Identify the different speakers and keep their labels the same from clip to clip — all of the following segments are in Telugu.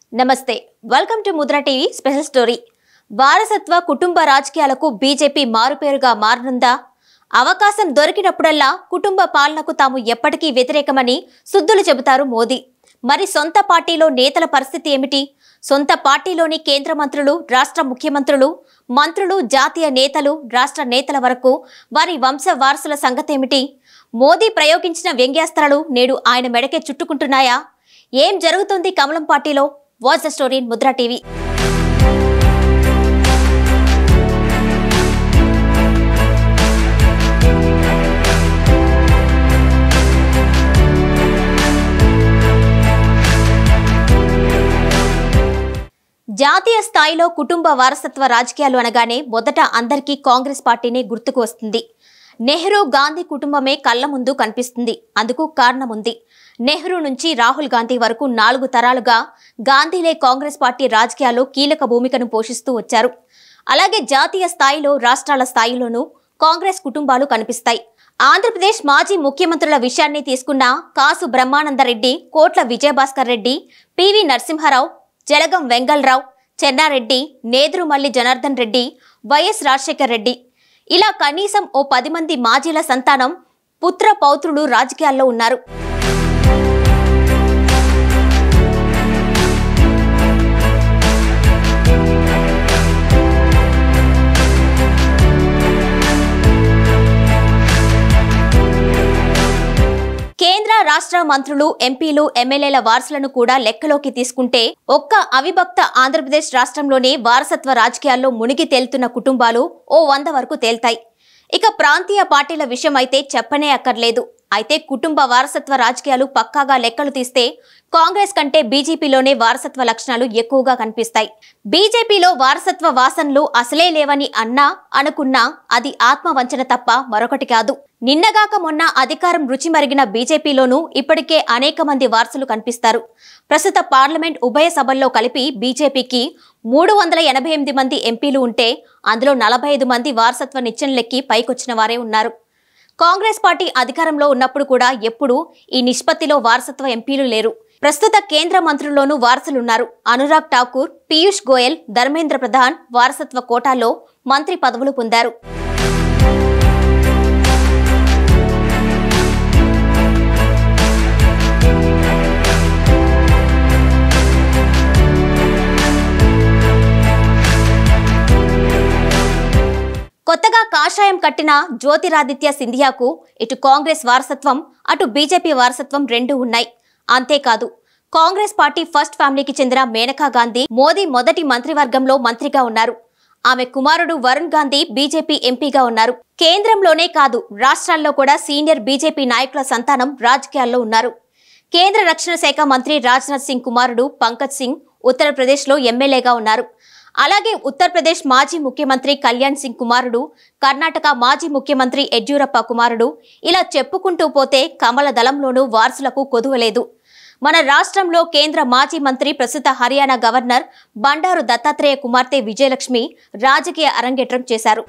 Speaker 1: నమస్తే welcome to Mudra TV special story వారసత్వ కుటుంబ రాజకీయాలకు బీజేపీ మారుపేరుగా మారనుందా అవకాశం దొరికినప్పుడల్లా కుటుంబ పాలనకు తాము ఎప్పటికీ వ్యతిరేకమని సుద్దులు చెబుతారు మోదీ మరి సొంత పార్టీలో నేతల పరిస్థితి ఏమిటి సొంత పార్టీలోని కేంద్ర మంత్రులు రాష్ట్ర ముఖ్యమంత్రులు మంత్రులు జాతీయ నేతలు రాష్ట్ర నేతల వరకు వారి వంశ వారసుల సంగతేమిటి మోదీ ప్రయోగించిన వ్యంగ్యాస్త్రాలు నేడు ఆయన మెడకే చుట్టుకుంటున్నాయా ఏం జరుగుతుంది కమలం పార్టీలో watch the story in Mudra TV జాతీయ స్థాయిలో కుటుంబ వారసత్వ రాజకీయాలు అనగానే మొదట అందరికీ కాంగ్రెస్ పార్టీనే గుర్తుకు వస్తుంది నెహ్రూ గాంధీ కుటుంబమే కళ్ళ ముందు కనిపిస్తుంది అందుకు కారణం ఉంది నెహ్రూ నుంచి రాహుల్ గాంధీ వరకు నాలుగు తరాలుగా గాంధీలే కాంగ్రెస్ పార్టీ రాజకీయాల్లో కీలక భూమికను పోషిస్తూ వచ్చారు అలాగే జాతీయ స్థాయిలో రాష్ట్రాల స్థాయిలోనూ కాంగ్రెస్ కుటుంబాలు కనిపిస్తాయి ఆంధ్రప్రదేశ్ మాజీ ముఖ్యమంత్రుల విషయాన్ని తీసుకున్న కాసు బ్రహ్మానందరెడ్డి కోట్ల విజయభాస్కర్ రెడ్డి పివి నరసింహారావు జలగం వెంగళరావు చెన్నారెడ్డి నేదురుమల్లి జనార్దన్ రెడ్డి వైఎస్ రాజశేఖర్ రెడ్డి ఇలా కనీసం ఓ పది మంది మాజీల సంతానం పుత్ర పౌత్రులు రాజకీయాల్లో ఉన్నారు కేంద్ర రాష్ట్ర మంత్రులు ఎంపీలు ఎమ్మెల్యేల వారసులను కూడా లెక్కలోకి తీసుకుంటే ఒక్క అవిభక్త ఆంధ్రప్రదేశ్ రాష్ట్రంలోనే వారసత్వ రాజకీయాల్లో మునిగి తేలుతున్న కుటుంబాలు ఓ వంద వరకు తేల్తాయి ఇక ప్రాంతీయ పార్టీల విషయం అయితే చెప్పనే అక్కర్లేదు అయితే కుటుంబ వారసత్వ రాజకీయాలు పక్కాగా లెక్కలు తీస్తే కాంగ్రెస్ కంటే బీజేపీలోనే వారసత్వ లక్షణాలు ఎక్కువగా కనిపిస్తాయి బీజేపీలో వారసత్వ వాసనలు అసలే లేవని అన్నా అనుకున్నా అది ఆత్మవంచన తప్ప మరొకటి కాదు నిన్నగాక మొన్న అధికారం రుచి మరిగిన బీజేపీలోనూ ఇప్పటికే అనేక మంది వారసులు కనిపిస్తారు ప్రస్తుత పార్లమెంట్ ఉభయ సభల్లో కలిపి బీజేపీకి మూడు వందల ఎనభై ఎనిమిది మంది ఎంపీలు ఉంటే అందులో నలభై ఐదు మంది వారసత్వ నిచ్చెనలెక్కి పైకొచ్చిన వారే ఉన్నారు కాంగ్రెస్ పార్టీ అధికారంలో ఉన్నప్పుడు కూడా ఎప్పుడూ ఈ నిష్పత్తిలో వారసత్వ ఎంపీలు లేరు ప్రస్తుత కేంద్ర మంత్రుల్లోనూ వారసులున్నారు అనురాగ్ ఠాకూర్ పీయూష్ గోయల్ ధర్మేంద్ర ప్రధాన్ వారసత్వ కోటాలో మంత్రి పదవులు పొందారు కొత్తగా కాషాయం కట్టిన జ్యోతిరాదిత్య సింధియాకు ఇటు కాంగ్రెస్ వారసత్వం అటు బీజేపీ వారసత్వం రెండూ ఉన్నాయి అంతేకాదు కాంగ్రెస్ పార్టీ ఫస్ట్ ఫ్యామిలీకి చెందిన మేనకా గాంధీ మోదీ మొదటి మంత్రివర్గంలో మంత్రిగా ఉన్నారు ఆమె కుమారుడు వరుణ్ గాంధీ బీజేపీ ఎంపీగా ఉన్నారు కేంద్రంలోనే కాదు రాష్ట్రాల్లో కూడా సీనియర్ బీజేపీ నాయకుల సంతానం రాజకీయాల్లో ఉన్నారు కేంద్ర రక్షణ శాఖ మంత్రి రాజ్నాథ్ సింగ్ కుమారుడు పంకజ్ సింగ్ ఉత్తరప్రదేశ్లో ఎమ్మెల్యేగా ఉన్నారు అలాగే ఉత్తరప్రదేశ్ మాజీ ముఖ్యమంత్రి కళ్యాణ్ సింగ్ కుమారుడు కర్ణాటక మాజీ ముఖ్యమంత్రి యడ్యూరప్ప కుమారుడు ఇలా చెప్పుకుంటూ పోతే కమల దళంలోనూ వారసులకు కొదువలేదు మన రాష్ట్రంలో కేంద్ర మాజీ మంత్రి ప్రస్తుత హర్యానా గవర్నర్ బండారు దత్తాత్రేయ కుమార్తె విజయలక్ష్మి రాజకీయ అరంగేట్రం చేశారు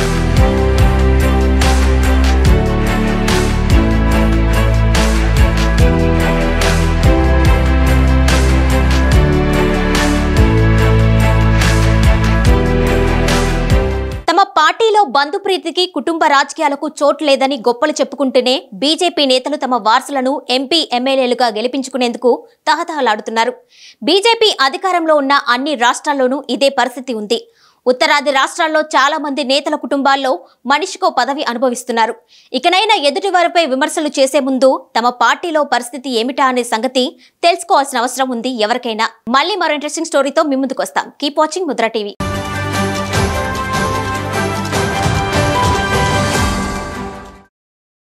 Speaker 1: తమ పార్టీలో బంధుప్రీతికి కుటుంబ రాజకీయాలకు చోటు లేదని గొప్పలు చెప్పుకుంటూనే బీజేపీ నేతలు తమ వారసులను ఎంపీ ఎమ్మెల్యేలుగా గెలిపించుకునేందుకు తహతహలాడుతున్నారు బీజేపీ అధికారంలో ఉన్న అన్ని రాష్ట్రాల్లోనూ ఇదే పరిస్థితి ఉంది ఉత్తరాది రాష్ట్రాల్లో చాలా మంది నేతల కుటుంబాల్లో మనిషికో పదవి అనుభవిస్తున్నారు ఇకనైనా ఎదుటివారిపై విమర్శలు చేసే ముందు తమ పార్టీలో పరిస్థితి ఏమిటా అనే సంగతి తెలుసుకోవాల్సిన అవసరం ఉంది ఎవరికైనా మళ్ళీ మరో ఇంట్రెస్టింగ్ స్టోరీతో మీ ముందుకు వస్తాం కీప్ వాచింగ్ ముద్రా టీవీ